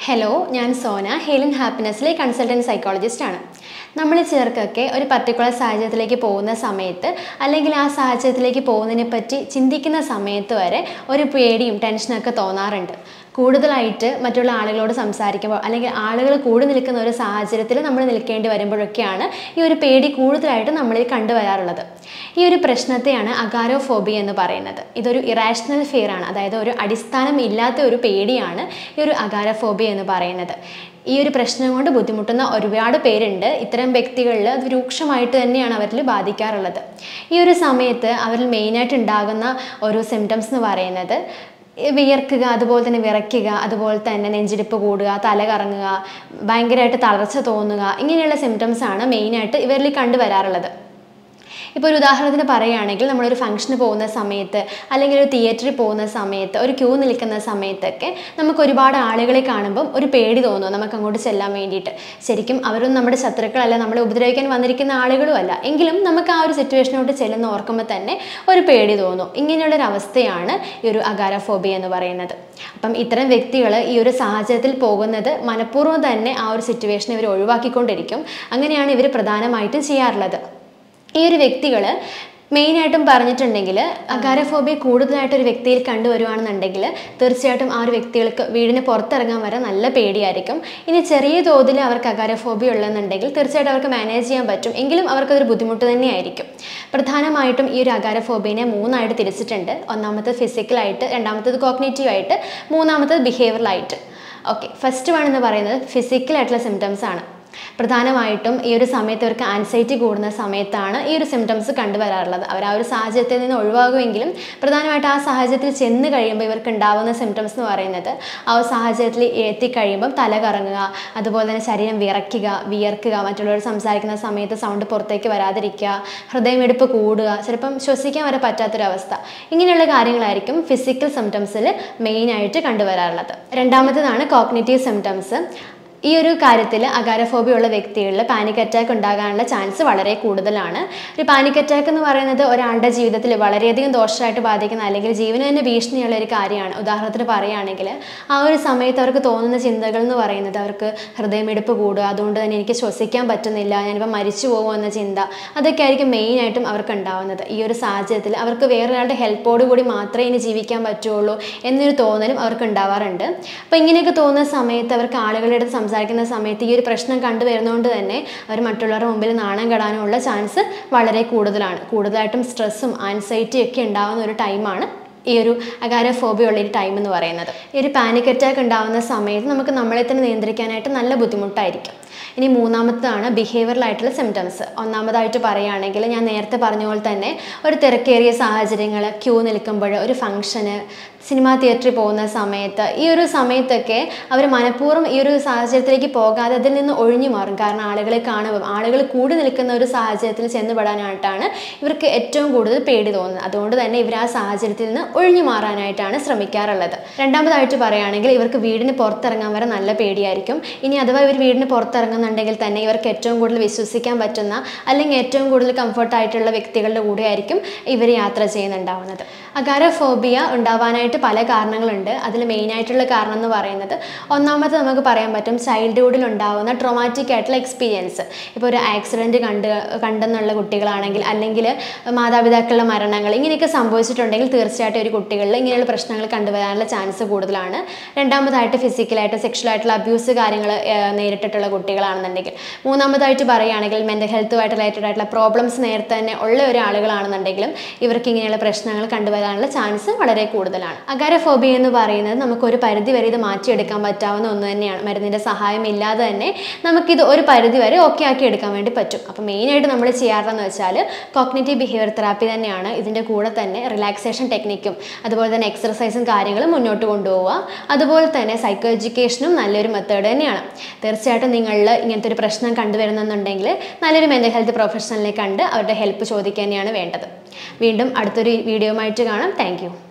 hello ഞാൻ സോന ഹെലൻ ഹാപ്പിനെസ്സിലെ consultant psychologist ആണ് നമ്മൾ ചിലർക്കൊക്കെ ഒരു പർട്ടിക്കുലർ സാഹചര്യത്തിലേക്ക് പോകുന്ന സമയത്ത് അല്ലെങ്കിൽ ആ സാഹചര്യത്തിലേക്ക് പോകുന്നതിനെ പറ്റി ചിന്തിക്കുന്ന സമയത്ത് വരെ ഒരു പേടിയും ടെൻഷനൊക്കെ തോന്നാറുണ്ട് കൂടുതലായിട്ട് മറ്റുള്ള ആളുകളോട് സംസാരിക്കുമ്പോൾ അല്ലെങ്കിൽ ആളുകൾ കൂടി നിൽക്കുന്ന ഒരു സാഹചര്യത്തിൽ നമ്മൾ നിൽക്കേണ്ടി വരുമ്പോഴൊക്കെയാണ് ഈ ഒരു പേടി കൂടുതലായിട്ട് നമ്മളിൽ കണ്ടുവരാറുള്ളത് ഈ ഒരു പ്രശ്നത്തെയാണ് അഗാരോഫോബിയ എന്ന് പറയുന്നത് ഇതൊരു ഇറാഷണൽ ഫിയർ ആണ് അതായത് ഒരു അടിസ്ഥാനം ഇല്ലാത്ത ഒരു പേടിയാണ് ഈ ഒരു അഗാരോഫോബിയ എന്ന് പറയുന്നത് ഈ ഒരു പ്രശ്നം കൊണ്ട് ബുദ്ധിമുട്ടുന്ന ഒരുപാട് പേരുണ്ട് ഇത്തരം വ്യക്തികളിൽ അത് രൂക്ഷമായിട്ട് തന്നെയാണ് അവരിൽ ബാധിക്കാറുള്ളത് ഈ ഒരു സമയത്ത് അവരിൽ മെയിനായിട്ട് ഉണ്ടാകുന്ന ഒരു സിംറ്റംസ് എന്ന് പറയുന്നത് വിയർക്കുക അതുപോലെ തന്നെ വിറയ്ക്കുക അതുപോലെ തന്നെ നെഞ്ചിടിപ്പ് കൂടുക തല കറങ്ങുക ഭയങ്കരമായിട്ട് തളർച്ച തോന്നുക ഇങ്ങനെയുള്ള സിംറ്റംസ് ആണ് മെയിനായിട്ട് ഇവരിൽ കണ്ടുവരാറുള്ളത് ഇപ്പോൾ ഒരു ഉദാഹരണത്തിന് പറയുകയാണെങ്കിൽ നമ്മളൊരു ഫംഗ്ഷന് പോകുന്ന സമയത്ത് അല്ലെങ്കിൽ ഒരു തിയേറ്ററിൽ പോകുന്ന സമയത്ത് ഒരു ക്യൂ നിൽക്കുന്ന സമയത്തൊക്കെ നമുക്ക് ഒരുപാട് ആളുകളെ കാണുമ്പം ഒരു പേടി തോന്നും നമുക്ക് അങ്ങോട്ട് ചെല്ലാൻ വേണ്ടിയിട്ട് ശരിക്കും അവരൊന്നും നമ്മുടെ ശത്രുക്കളല്ല നമ്മളെ ഉപദ്രവിക്കാൻ വന്നിരിക്കുന്ന ആളുകളും അല്ല എങ്കിലും നമുക്ക് ആ ഒരു സിറ്റുവേഷനോട്ട് ചെല്ലുന്ന ഓർക്കുമ്പോൾ തന്നെ ഒരു പേടി തോന്നും ഇങ്ങനെയുള്ളൊരു അവസ്ഥയാണ് ഈ ഒരു അഗാരഫോബിയ എന്ന് പറയുന്നത് അപ്പം ഇത്തരം വ്യക്തികൾ ഈ ഒരു സാഹചര്യത്തിൽ പോകുന്നത് മനഃപൂർവ്വം തന്നെ ആ ഒരു സിറ്റുവേഷൻ ഇവർ ഒഴിവാക്കിക്കൊണ്ടിരിക്കും അങ്ങനെയാണ് ഇവർ പ്രധാനമായിട്ടും ചെയ്യാറുള്ളത് ഈ ഒരു വ്യക്തികൾ മെയിനായിട്ടും പറഞ്ഞിട്ടുണ്ടെങ്കിൽ അഗാരഫോബിയ കൂടുതലായിട്ട് ഒരു വ്യക്തിയിൽ കണ്ടുവരുവാണെന്നുണ്ടെങ്കിൽ തീർച്ചയായിട്ടും ആ ഒരു വ്യക്തികൾക്ക് വീടിന് പുറത്തിറങ്ങാൻ വരെ നല്ല പേടിയായിരിക്കും ഇനി ചെറിയ തോതിൽ അവർക്ക് അഗാരഫോബിയ ഉള്ളതെന്നുണ്ടെങ്കിൽ തീർച്ചയായിട്ടും അവർക്ക് മാനേജ് ചെയ്യാൻ പറ്റും എങ്കിലും അവർക്കതൊരു ബുദ്ധിമുട്ട് തന്നെയായിരിക്കും പ്രധാനമായിട്ടും ഈ ഒരു അഗാരഫോബിയനെ മൂന്നായിട്ട് തിരിച്ചിട്ടുണ്ട് ഒന്നാമത്തത് ഫിസിക്കലായിട്ട് രണ്ടാമത്തത് കോഗ്നേറ്റീവ് ആയിട്ട് മൂന്നാമത്തത് ബിഹേവിയറലായിട്ട് ഓക്കെ ഫസ്റ്റ് വൺ എന്ന് പറയുന്നത് ഫിസിക്കലായിട്ടുള്ള സിംറ്റംസ് ആണ് പ്രധാനമായിട്ടും ഈ ഒരു സമയത്ത് അവർക്ക് ആൻസൈറ്റി കൂടുന്ന സമയത്താണ് ഈ ഒരു സിംറ്റംസ് കണ്ടുവരാറുള്ളത് അവർ ആ ഒരു സാഹചര്യത്തിൽ നിന്ന് ഒഴിവാകുമെങ്കിലും പ്രധാനമായിട്ട് ആ സാഹചര്യത്തിൽ ചെന്ന് കഴിയുമ്പോൾ ഇവർക്ക് ഉണ്ടാവുന്ന സിംറ്റംസ് എന്ന് പറയുന്നത് ആ ഒരു സാഹചര്യത്തിൽ എത്തിക്കഴിയുമ്പം തല കറങ്ങുക അതുപോലെ തന്നെ ശരീരം വിറയ്ക്കുക വിയർക്കുക മറ്റുള്ളവർ സംസാരിക്കുന്ന സമയത്ത് സൗണ്ട് പുറത്തേക്ക് വരാതിരിക്കുക ഹൃദയമിടിപ്പ് കൂടുക ചിലപ്പം ശ്വസിക്കാൻ വരെ പറ്റാത്തൊരവസ്ഥ ഇങ്ങനെയുള്ള കാര്യങ്ങളായിരിക്കും ഫിസിക്കൽ സിംറ്റംസിൽ മെയിനായിട്ട് കണ്ടുവരാറുള്ളത് രണ്ടാമത്തേതാണ് കോഗ്നേറ്റീവ് സിംറ്റംസ് ഈ ഒരു കാര്യത്തിൽ അഗാരഫോബിയ ഉള്ള വ്യക്തികളിൽ പാനിക് അറ്റാക്ക് ഉണ്ടാകാനുള്ള ചാൻസ് വളരെ കൂടുതലാണ് ഒരു പാനിക് അറ്റാക്ക് എന്ന് പറയുന്നത് ഒരാളുടെ ജീവിതത്തിൽ വളരെയധികം ദോഷമായിട്ട് ബാധിക്കുന്ന അല്ലെങ്കിൽ ജീവന് തന്നെ ഭീഷണിയുള്ള ഒരു കാര്യമാണ് ഉദാഹരണത്തിന് പറയുകയാണെങ്കിൽ ആ ഒരു സമയത്ത് അവർക്ക് തോന്നുന്ന ചിന്തകൾ എന്ന് പറയുന്നത് അവർക്ക് ഹൃദയമിടിപ്പ് കൂടുക അതുകൊണ്ട് തന്നെ എനിക്ക് ശ്വസിക്കാൻ പറ്റുന്നില്ല ഞാനിപ്പോൾ മരിച്ചു പോകുമോ എന്ന ചിന്ത അതൊക്കെ ആയിരിക്കും മെയിനായിട്ടും അവർക്ക് ഉണ്ടാവുന്നത് ഈ ഒരു സാഹചര്യത്തിൽ അവർക്ക് വേറൊരാളുടെ ഹെൽപ്പോട് കൂടി മാത്രമേ ഇനി ജീവിക്കാൻ പറ്റുള്ളൂ എന്നൊരു തോന്നലും അവർക്ക് ഉണ്ടാവാറുണ്ട് അപ്പോൾ ഇങ്ങനെയൊക്കെ തോന്നുന്ന സമയത്ത് അവർക്ക് ആളുകളുടെ അടുത്ത് സംസാരിക്കുന്ന സമയത്ത് ഈ ഒരു പ്രശ്നം കണ്ടുവരുന്നതുകൊണ്ട് തന്നെ അവർ മറ്റുള്ളവരുടെ മുമ്പിൽ നാണം കെടാനുള്ള ചാൻസ് വളരെ കൂടുതലാണ് കൂടുതലായിട്ടും സ്ട്രെസ്സും ആൻസൈറ്റിയും ഒക്കെ ഉണ്ടാകുന്ന ഒരു ടൈമാണ് ഈ ഒരു അഗാരഫോബിയ ഉള്ള ഒരു ടൈം എന്ന് പറയുന്നത് ഈ ഒരു പാനിക് അറ്റാക്ക് ഉണ്ടാകുന്ന സമയത്ത് നമുക്ക് നമ്മളെ തന്നെ നിയന്ത്രിക്കാനായിട്ട് നല്ല ബുദ്ധിമുട്ടായിരിക്കും ഇനി മൂന്നാമത്തതാണ് ബിഹേവിയറലായിട്ടുള്ള സിംറ്റംസ് ഒന്നാമതായിട്ട് പറയുകയാണെങ്കിൽ ഞാൻ നേരത്തെ പറഞ്ഞ പോലെ തന്നെ ഒരു തിരക്കേറിയ സാഹചര്യങ്ങൾ ക്യൂ നിൽക്കുമ്പോൾ ഒരു ഫംഗ്ഷന് സിനിമാ തിയേറ്ററിൽ പോകുന്ന സമയത്ത് ഈ ഒരു സമയത്തൊക്കെ അവർ മനഃപൂർവ്വം ഈ ഒരു സാഹചര്യത്തിലേക്ക് പോകാതെ അതിൽ നിന്ന് ഒഴിഞ്ഞു മാറും കാരണം ആളുകളെ കാണുമ്പോൾ ആളുകൾ കൂടി നിൽക്കുന്ന ഒരു സാഹചര്യത്തിൽ ചെന്നുപെടാനായിട്ടാണ് ഇവർക്ക് ഏറ്റവും കൂടുതൽ പേടി തോന്നുന്നത് അതുകൊണ്ട് തന്നെ ഇവർ ആ സാഹചര്യത്തിൽ നിന്ന് ഒഴിഞ്ഞു മാറാനായിട്ടാണ് ശ്രമിക്കാറുള്ളത് രണ്ടാമതായിട്ട് പറയുകയാണെങ്കിൽ ഇവർക്ക് വീടിന് പുറത്തിറങ്ങാൻ വരെ നല്ല പേടിയായിരിക്കും ഇനി അഥവാ ഇവർ വീടിന് പുറത്തിറങ്ങുന്നുണ്ടെങ്കിൽ തന്നെ ഇവർക്ക് ഏറ്റവും കൂടുതൽ വിശ്വസിക്കാൻ പറ്റുന്ന അല്ലെങ്കിൽ ഏറ്റവും കൂടുതൽ കംഫർട്ടായിട്ടുള്ള വ്യക്തികളുടെ കൂടെ ആയിരിക്കും ഇവർ യാത്ര ചെയ്യുന്നുണ്ടാവുന്നത് അഗാരോഫോബിയ ഉണ്ടാവാനായിട്ട് പല കാരണങ്ങളുണ്ട് അതിൽ മെയിനായിട്ടുള്ള കാരണം എന്ന് പറയുന്നത് ഒന്നാമത്തെ നമുക്ക് പറയാൻ പറ്റും ചൈൽഡ്ഹുഡിൽ ഉണ്ടാവുന്ന ട്രോമാറ്റിക് ആയിട്ടുള്ള എക്സ്പീരിയൻസ് ഇപ്പോൾ ഒരു ആക്സിഡൻറ്റ് കണ്ട് കണ്ടെന്നുള്ള കുട്ടികളാണെങ്കിൽ അല്ലെങ്കിൽ മാതാപിതാക്കളുടെ മരണങ്ങൾ ഇങ്ങനെയൊക്കെ സംഭവിച്ചിട്ടുണ്ടെങ്കിൽ തീർച്ചയായിട്ടും ഒരു കുട്ടികളിൽ ഇങ്ങനെയുള്ള പ്രശ്നങ്ങൾ കണ്ടുവരാനുള്ള ചാൻസ് കൂടുതലാണ് രണ്ടാമതായിട്ട് ഫിസിക്കലായിട്ട് സെക്ഷലായിട്ടുള്ള അബ്യൂസ് കാര്യങ്ങൾ നേരിട്ടിട്ടുള്ള കുട്ടികളാണെന്നുണ്ടെങ്കിൽ മൂന്നാമതായിട്ട് പറയുകയാണെങ്കിൽ മെൻ്റൽ ഹെൽത്തുമായിട്ട് റിലേറ്റഡ് ആയിട്ടുള്ള പ്രോബ്ലംസ് നേരത്തെ തന്നെ ഉള്ള ഒരാളുകളാണെന്നുണ്ടെങ്കിലും ഇവർക്ക് ഇങ്ങനെയുള്ള പ്രശ്നങ്ങൾ കണ്ടുവരാനുള്ള ചാൻസ് വളരെ കൂടുതലാണ് അഗാരഫോബിയ എന്ന് പറയുന്നത് നമുക്ക് ഒരു പരിധി വരെ ഇത് മാറ്റിയെടുക്കാൻ പറ്റാവുന്ന ഒന്ന് തന്നെയാണ് മരുന്നിൻ്റെ സഹായം ഇല്ലാതെ തന്നെ നമുക്കിത് ഒരു പരിധി വരെ ഓക്കെ ആക്കി എടുക്കാൻ വേണ്ടി പറ്റും അപ്പോൾ മെയിനായിട്ട് നമ്മൾ ചെയ്യാറെന്ന് വെച്ചാൽ കോഗ്നേറ്റീവ് ബിഹേവിയർ തെറാപ്പി തന്നെയാണ് ഇതിൻ്റെ കൂടെ തന്നെ റിലാക്സേഷൻ ടെക്നിക്കും അതുപോലെ തന്നെ എക്സർസൈസും കാര്യങ്ങളും മുന്നോട്ട് കൊണ്ടുപോവുക അതുപോലെ തന്നെ സൈക്കോ എഡ്യൂക്കേഷനും നല്ലൊരു മെത്തേഡ് തന്നെയാണ് തീർച്ചയായിട്ടും നിങ്ങളിൽ ഇങ്ങനത്തെ ഒരു പ്രശ്നം കണ്ടുവരുന്നുണ്ടെങ്കിൽ നല്ലൊരു മെൻ്റൽ ഹെൽത്ത് പ്രൊഫഷണലിനെ കണ്ട് അവരുടെ ഹെൽപ്പ് ചോദിക്കുക തന്നെയാണ് വേണ്ടത് വീണ്ടും അടുത്തൊരു വീഡിയോയുമായിട്ട് കാണാം താങ്ക്